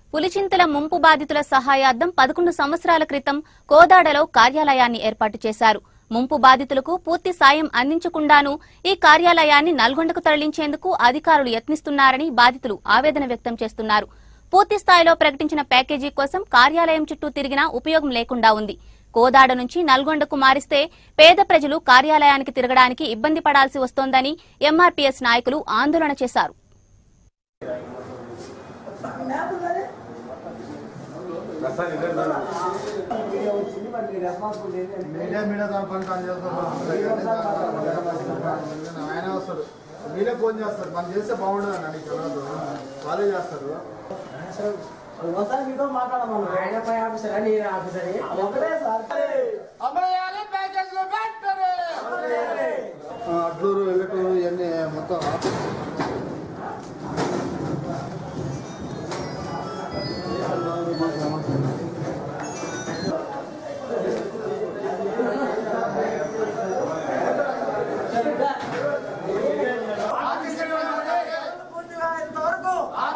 పులిచింతల ముంపు బాధితుల సహాయార్థం పదకొండు సంవత్సరాల క్రితం కోదాడలో కార్యాలయాన్ని ఏర్పాటు చేశారు ముంపు బాధితులకు పూర్తి సాయం అందించకుండాను ఈ కార్యాలయాన్ని నల్గొండకు తరలించేందుకు అధికారులు యత్నిస్తున్నారని బాధితులు ఆవేదన వ్యక్తం చేస్తున్నారు పూర్తి స్థాయిలో ప్రకటించిన ప్యాకేజీ కోసం కార్యాలయం చుట్టూ తిరిగినా ఉపయోగం లేకుండా ఉంది కోదాడ నుంచి నల్గొండకు మారిస్తే పేద ప్రజలు కార్యాలయానికి తిరగడానికి ఇబ్బంది పడాల్సి వస్తోందని ఎంఆర్పీఎస్ నాయకులు ఆందోళన చేశారు మీడియా మీడియా దాని పని తాను చేస్తాడు ఆయన వస్తాడు మీరే ఫోన్ చేస్తారు మనం చేస్తే బాగుండదు అన్న నీకు తెలియదు వాళ్ళే చేస్తారు ఒకసారి మీతో మాట్లాడమన్నా ఆయన పై ఆఫీసర్ అని నేను ఆఫీసర్ ఒకటే సార్ ఆ, అడ్లూరు వెల్లటూరు ఇవన్నీ మొత్తం పూర్తిగా ఇంతవరకు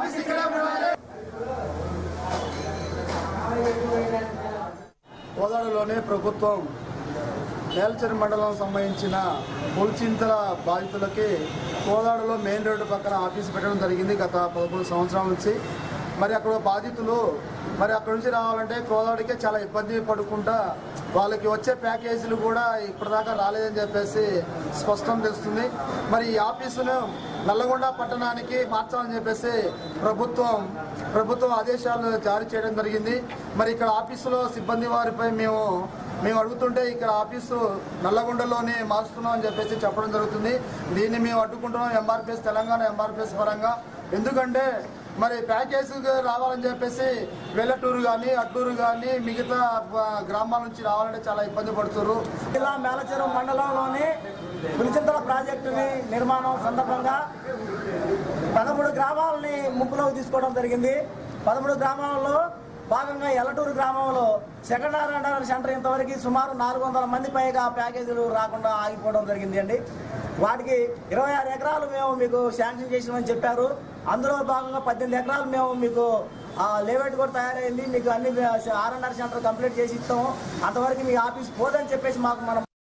కోదాడలోనే ప్రభుత్వం నేలచెరు మండలం సంబంధించిన పులిచింతల బాధితులకి కోదాడలో మెయిన్ రోడ్డు పక్కన ఆఫీస్ పెట్టడం జరిగింది గత పదకొండు సంవత్సరాల నుంచి మరి అక్కడ బాధితులు మరి అక్కడ నుంచి రావాలంటే కోదాడికే చాలా ఇబ్బంది పడుకుంటా వాళ్ళకి వచ్చే ప్యాకేజీలు కూడా ఇప్పటిదాకా రాలేదని చెప్పేసి స్పష్టం తెలుస్తుంది మరి ఈ ఆఫీసును నల్లగొండ పట్టణానికి మార్చాలని చెప్పేసి ప్రభుత్వం ప్రభుత్వం ఆదేశాలు జారీ చేయడం జరిగింది మరి ఇక్కడ ఆఫీసులో సిబ్బంది వారిపై మేము మేము అడుగుతుంటే ఇక్కడ ఆఫీసు నల్లగొండలోనే మారుస్తున్నాం అని చెప్పేసి చెప్పడం జరుగుతుంది దీన్ని మేము అడ్డుకుంటున్నాం ఎంఆర్పిఎస్ తెలంగాణ ఎంఆర్పిఎస్ పరంగా ఎందుకంటే మరి ప్యాకేజ్ రావాలని చెప్పేసి వెల్లటూరు కానీ అడ్డూరు కానీ మిగతా ఆ, గ్రామాల నుంచి రావాలంటే చాలా ఇబ్బంది పడుతున్నారు జిల్లా మేలచెరువు మండలంలోని పులిచింతల ప్రాజెక్టుని నిర్మాణం సందర్భంగా పదమూడు గ్రామాలని ముప్పులోకి తీసుకోవడం జరిగింది పదమూడు గ్రామాలలో భాగంగా ఎల్లటూరు గ్రామంలో సెకండ్ హ్యాండ్ సెంటర్ ఇంతవరకు సుమారు నాలుగు వందల మంది పైగా ప్యాకేజీలు రాకుండా ఆగిపోవడం జరిగింది అండి వాటికి ఇరవై ఆరు ఎకరాలు మేము మీకు శాంక్షన్ చేసినామని చెప్పారు అందులో భాగంగా పద్దెనిమిది ఎకరాలు మేము మీకు ఆ లేఅవుట్ కూడా తయారైంది మీకు అన్ని R and R centre complete చేసి ఇస్తాము అంతవరకు మీ ఆఫీస్ పోదని చెప్పేసి మాకు మనం